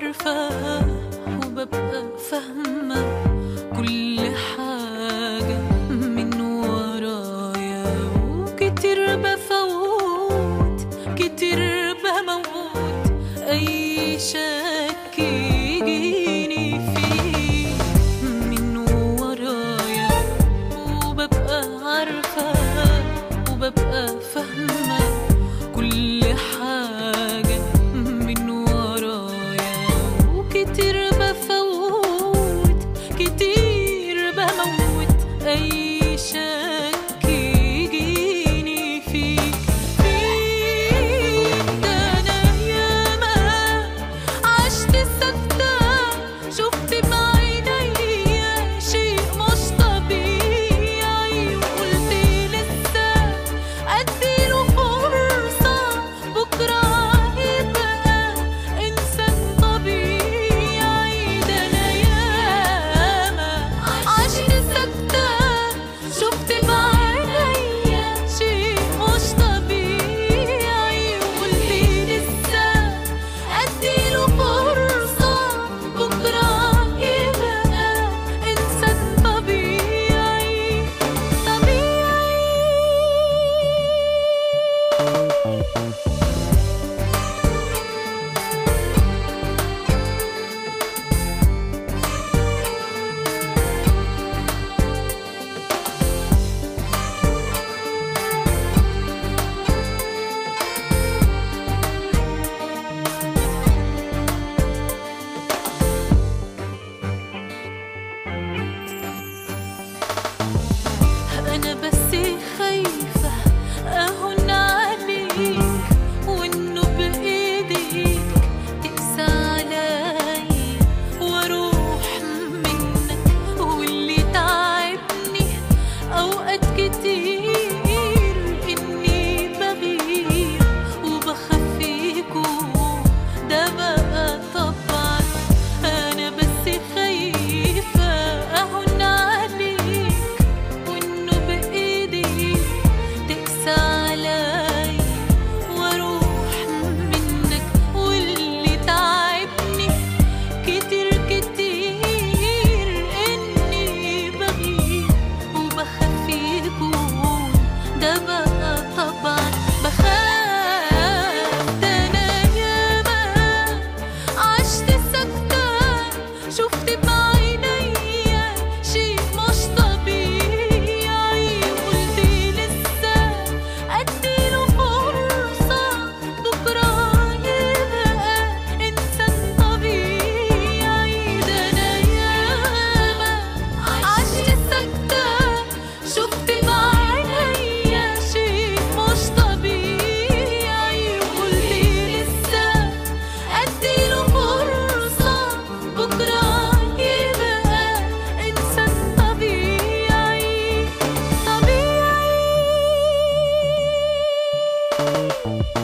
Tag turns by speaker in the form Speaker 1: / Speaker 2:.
Speaker 1: عارفة وببقى فاهمة كل حاجة من ورايا وكتير بفوت كتير بموت أي شك يجيني فيه من ورايا وببقى عارفة وببقى فاهمة كل حاجة من ورايا وكتير بفوت كتير بموت أي شك يجيني فيك فيك ده أنا ياما عشت سكتة شفت بعينيا شيء مش طبيعي وقلت لسه أديله فرصة بكرة هيبقى إنسان طبيعي ده أنا ياما عشت سكتة شفت بعينيا شيء مش طبيعي وقلت لسه أديله فرصة بكرة يبقى إنسان طبيعي طبيعي أنا بس خايفة أهون عليك وإنه بإيديك تقسى عليا وأروح منك واللي تعبني أوقات كتير إني بغير وبخاف يكون ده بقى طبعا أنا بس خايفة أهون عليك وإنه بإيدي تقسى عليا وأروح منك واللي تعبني كتير كتير إني بغير وبخاف يكون ده بقى طبعا بخاف ده أنا ياما عشت سكتة شفت بعينيا شيء مش طبيعي وقلت لسه أديله فرصة بكرة يبقى إنسان طبيعي ده أنا ياما عشت سكتة شفت بعينيا شيء مش طبيعي وقلت لسه أديله فرصة بكرة يبقى إنسان طبيعي طبيعي